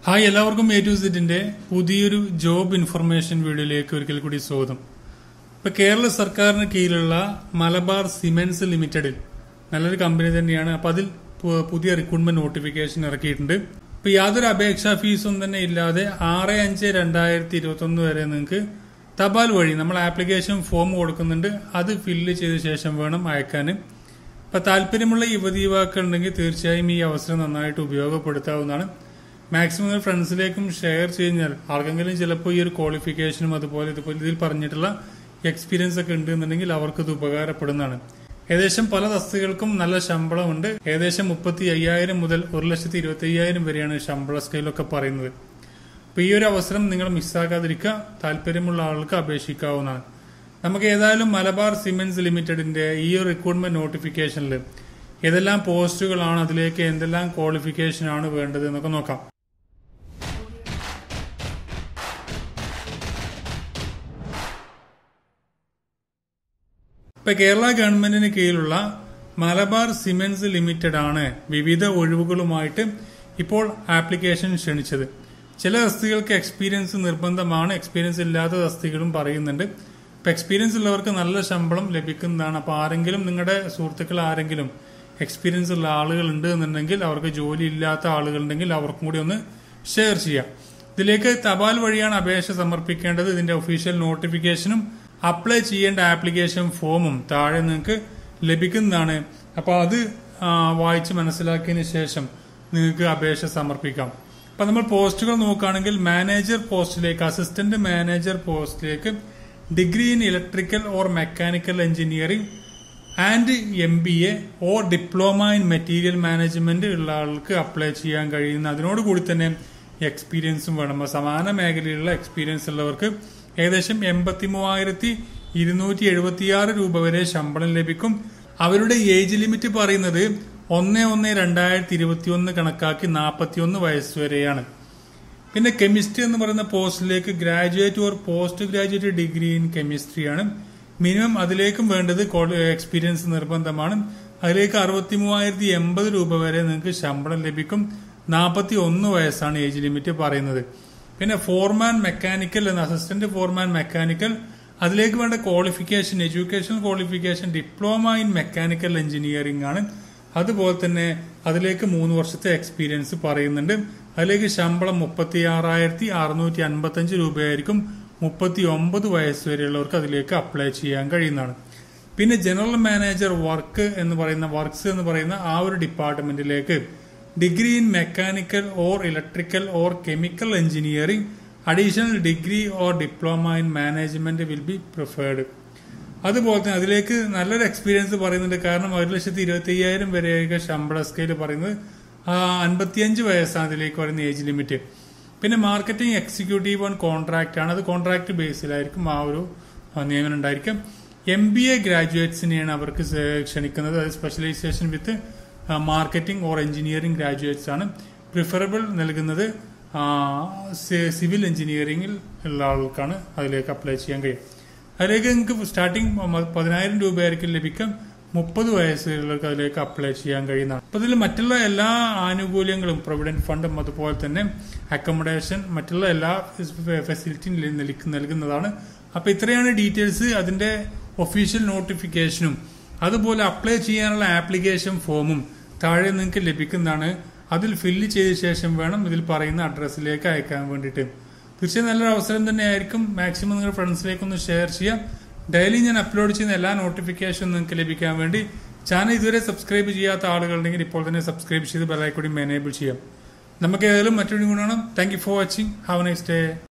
hi എല്ലാവർക്കും A to സെറ്റിന്റെ പുതിയൊരു ജോബ് ഇൻഫർമേഷൻ വീഡിയോയിലേക്ക് ഒരിക്കൽ കൂടി സ്വാഗതം ഇപ്പൊ കേരള സർക്കാരിന് കീഴിലുള്ള മലബാർ സിമെന്റ്സ് ലിമിറ്റഡിൽ നല്ലൊരു കമ്പനി തന്നെയാണ് അപ്പൊ അതിൽ പു- പുതിയ റിക്രൂട്ട്മെന്റ് നോട്ടിഫിക്കേഷൻ ഇറക്കിയിട്ടുണ്ട് ഇപ്പൊ യാതൊരു അപേക്ഷാ ഫീസും തന്നെ ഇല്ലാതെ ആറ് അഞ്ച് രണ്ടായിരത്തി ഇരുപത്തി ഒന്ന് വരെ നിങ്ങൾക്ക് തപാൽ വഴി നമ്മൾ ആപ്ലിക്കേഷൻ ഫോം കൊടുക്കുന്നുണ്ട് അത് ഫില്ല് ചെയ്ത ശേഷം വേണം അയക്കാൻ അപ്പൊ താല്പര്യമുള്ള യുവതി യുവാക്കൾ ഉണ്ടെങ്കിൽ തീർച്ചയായും ഈ അവസരം നന്നായിട്ട് ഉപയോഗപ്പെടുത്താവുന്നതാണ് മാക്സിമം നിങ്ങൾ ഫ്രണ്ട്സിലേക്കും ഷെയർ കഴിഞ്ഞാൽ ആർക്കെങ്കിലും ചിലപ്പോൾ ഈ ഒരു ക്വാളിഫിക്കേഷനും അതുപോലെ ഇതുപോലെ ഇതിൽ പറഞ്ഞിട്ടുള്ള എക്സ്പീരിയൻസ് ഒക്കെ ഉണ്ട് എന്നുണ്ടെങ്കിൽ അവർക്ക് ഇത് ഉപകാരപ്പെടുന്നതാണ് ഏകദേശം പല തസ്തികൾക്കും നല്ല ശമ്പളമുണ്ട് ഏകദേശം മുപ്പത്തി അയ്യായിരം മുതൽ ഒരു ലക്ഷത്തി ഇരുപത്തി അയ്യായിരം വരെയാണ് ശമ്പള സ്കെയിലൊക്കെ പറയുന്നത് അപ്പൊ ഈ ഒരു അവസരം നിങ്ങൾ മിസ്സാക്കാതിരിക്കുക താല്പര്യമുള്ള ആൾക്ക് അപേക്ഷിക്കാവുന്നതാണ് നമുക്ക് ഏതായാലും മലബാർ സിമെന്റ്സ് ലിമിറ്റഡിന്റെ ഈ ഒരു റിക്രൂട്ട്മെന്റ് നോട്ടിഫിക്കേഷനിൽ ഏതെല്ലാം പോസ്റ്റുകളാണ് അതിലേക്ക് എന്തെല്ലാം ക്വാളിഫിക്കേഷൻ ആണ് വേണ്ടത് എന്നൊക്കെ നോക്കാം ഇപ്പൊ കേരള ഗവൺമെന്റിന് കീഴിലുള്ള മലബാർ സിമെന്റ്സ് ലിമിറ്റഡ് ആണ് വിവിധ ഒഴിവുകളുമായിട്ട് ഇപ്പോൾ ആപ്ലിക്കേഷൻ ക്ഷണിച്ചത് ചില തസ്തികൾക്ക് എക്സ്പീരിയൻസ് നിർബന്ധമാണ് എക്സ്പീരിയൻസ് ഇല്ലാത്ത തസ്തികളും പറയുന്നുണ്ട് ഇപ്പൊ എക്സ്പീരിയൻസ് ഉള്ളവർക്ക് നല്ല ശമ്പളം ലഭിക്കുന്നതാണ് അപ്പൊ ആരെങ്കിലും നിങ്ങളുടെ സുഹൃത്തുക്കൾ ആരെങ്കിലും എക്സ്പീരിയൻസ് ഉള്ള ആളുകൾ ഉണ്ട് എന്നുണ്ടെങ്കിൽ അവർക്ക് ജോലി ഇല്ലാത്ത ആളുകളുണ്ടെങ്കിൽ അവർക്കും കൂടി ഒന്ന് ഷെയർ ചെയ്യാം ഇതിലേക്ക് തപാൽ വഴിയാണ് അപേക്ഷ സമർപ്പിക്കേണ്ടത് ഇതിന്റെ ഒഫീഷ്യൽ നോട്ടിഫിക്കേഷനും അപ്ലൈ ചെയ്യേണ്ട ആപ്ലിക്കേഷൻ ഫോമും താഴെ നിങ്ങൾക്ക് ലഭിക്കുന്നതാണ് അപ്പോൾ അത് ആ, വായിച്ച് മനസ്സിലാക്കിയതിന് ശേഷം നിങ്ങൾക്ക് അപേക്ഷ സമർപ്പിക്കാം അപ്പൊ നമ്മൾ പോസ്റ്റുകൾ നോക്കുകയാണെങ്കിൽ മാനേജർ പോസ്റ്റിലേക്ക് അസിസ്റ്റന്റ് മാനേജർ പോസ്റ്റിലേക്ക് degree in electrical or mechanical engineering and M B A or diploma in material management ഉള്ള ആൾക്ക് അപ്ലൈ ചെയ്യാൻ കഴിയുന്ന അതിനോട് കൂടി തന്നെ എക്സ്പീരിയൻസും വേണം അപ്പൊ സമാന മേഖലയിലുള്ള എക്സ്പീരിയൻസ് ഉള്ളവർക്ക് ഏകദേശം എൺപത്തി മൂവായിരത്തി ഇരുന്നൂറ്റി എഴുപത്തിയാറ് രൂപ വരെ ശമ്പളം ലഭിക്കും അവരുടെ ഏജ് ലിമിറ്റ് പറയുന്നത് ഒന്ന് ഒന്ന് രണ്ടായിരത്തി ഇരുപത്തി ഒന്ന് കണക്കാക്കി നാൽപ്പത്തിയൊന്ന് വയസ്സ് വരെയാണ് പിന്നെ കെമിസ്ട്രി എന്ന് പറയുന്ന പോസ്റ്റിലേക്ക് graduate or post graduate degree in കെമിസ്ട്രിയാണ് മിനിമം അതിലേക്കും വേണ്ടത് എക്സ്പീരിയൻസ് നിർബന്ധമാണ് അതിലേക്ക് അറുപത്തി മൂവായിരത്തി എൺപത് രൂപ വരെ നിങ്ങൾക്ക് ശമ്പളം ലഭിക്കും നാൽപ്പത്തി ഒന്ന് വയസ്സാണ് ഏജ് ലിമിറ്റ് പറയുന്നത് പിന്നെ ഫോർമാൻ മെക്കാനിക്കൽ എന്ന അസിസ്റ്റന്റ് ഫോർമാൻ മെക്കാനിക്കൽ അതിലേക്ക് വേണ്ട qualification education qualification diploma in mechanical engineering ആണ് അതുപോലെ തന്നെ അതിലേക്ക് മൂന്ന് വർഷത്തെ എക്സ്പീരിയൻസ് പറയുന്നുണ്ട് അതിലേക്ക് ശമ്പളം മുപ്പത്തി ആറായിരത്തി അറുന്നൂറ്റി അൻപത്തി അഞ്ച് രൂപയായിരിക്കും മുപ്പത്തി ഒമ്പത് വയസ്സ് വരെയുള്ളവർക്ക് അതിലേക്ക് അപ്ലൈ ചെയ്യാൻ കഴിയുന്നതാണ് പിന്നെ ജനറൽ മാനേജർ വർക്ക് എന്ന് പറയുന്ന വർക്ക്സ് എന്ന് പറയുന്ന ആ ഒരു ഡിപ്പാർട്ട്മെന്റിലേക്ക് degree in mechanical or electrical or chemical engineering additional degree or diploma in management will be preferred അതുപോലെ തന്നെ അതിലേക്ക് നല്ലൊരു എക്സ്പീരിയൻസ് പറയുന്നുണ്ട് കാരണം ഒരു ലക്ഷത്തി ഇരുപത്തി അയ്യായിരം വരെയൊക്കെ ശമ്പള സ്കെയിൽ പറയുന്നത് ആ, അൻപത്തിയഞ്ച് വയസ്സാണ് അതിലേക്ക് പറയുന്ന ഏജ് ലിമിറ്റ് പിന്നെ മാർക്കറ്റിംഗ് എക്സിക്യൂട്ടീവ് ഓൺ കോൺട്രാക്ട് ആണ് അത് കോൺട്രാക്ട് ബേസിലായിരിക്കും ആ ഒരു ആ, നിയമനം ഉണ്ടായിരിക്കും എം ബി എ ഗ്രാജുവേറ്റ്സിനെയാണ് അവർക്ക് സ- ക്ഷണിക്കുന്നത് അത് specialisation with marketing or engineering graduates ആണ് പ്രിഫറബിൾ നൽകുന്നത് ആ, സി- സിവിൽ എഞ്ചിനീയറിംഗിൽ ഉള്ള ആൾക്കാണ് അതിലേക്ക് അപ്ലൈ ചെയ്യാൻ കഴിയും അതിലേക്ക് നിങ്ങൾക്ക് സ്റ്റാർട്ടിംഗ് പതിനായിരം രൂപയായിരിക്കും ലഭിക്കും മുപ്പത് വയസ്സുള്ളവർക്ക് അതിലേക്ക് അപ്ലൈ ചെയ്യാൻ കഴിയുന്നതാണ് അപ്പൊ ഇതിൽ മറ്റുള്ള എല്ലാ ആനുകൂല്യങ്ങളും പ്രൊവിഡന്റ് ഫണ്ടും അതുപോലെ തന്നെ അക്കോമഡേഷൻ മറ്റുള്ള എല്ലാ ഫെസിലിറ്റിയും നൽകുന്നതാണ് അപ്പൊ ഇത്രയാണ് ഡീറ്റെയിൽസ് അതിന്റെ ഒഫീഷ്യൽ നോട്ടിഫിക്കേഷനും അതുപോലെ അപ്ലൈ ചെയ്യാനുള്ള ആപ്ലിക്കേഷൻ ഫോമും താഴെ നിങ്ങൾക്ക് ലഭിക്കുന്നതാണ് അതിൽ ഫില്ല് ചെയ്ത ശേഷം വേണം ഇതിൽ പറയുന്ന അഡ്രസ്സിലേക്ക് അയക്കാൻ വേണ്ടിയിട്ട് തീർച്ചയായും നല്ലൊരു അവസരം തന്നെയായിരിക്കും മാക്സിമം നിങ്ങൾ ഫ്രണ്ട്സിലേക്ക് ഒന്ന് ഷെയർ ചെയ്യാം ഡെയിലി ഞാൻ അപ്ലോഡ് ചെയ്യുന്ന എല്ലാ നോട്ടിഫിക്കേഷനും നിങ്ങൾക്ക് ലഭിക്കാൻ വേണ്ടി ചാനൽ ഇതുവരെ സബ്സ്ക്രൈബ് ചെയ്യാത്ത ആളുകളുണ്ടെങ്കിൽ ഇപ്പോൾ തന്നെ സബ്സ്ക്രൈബ് ചെയ്ത് ബെല്ലൈക്കൂടി എനേബിൾ ചെയ്യാം നമുക്ക് ഏതായാലും മറ്റൊരു ഗുണമാണ് thank you for watching have nice day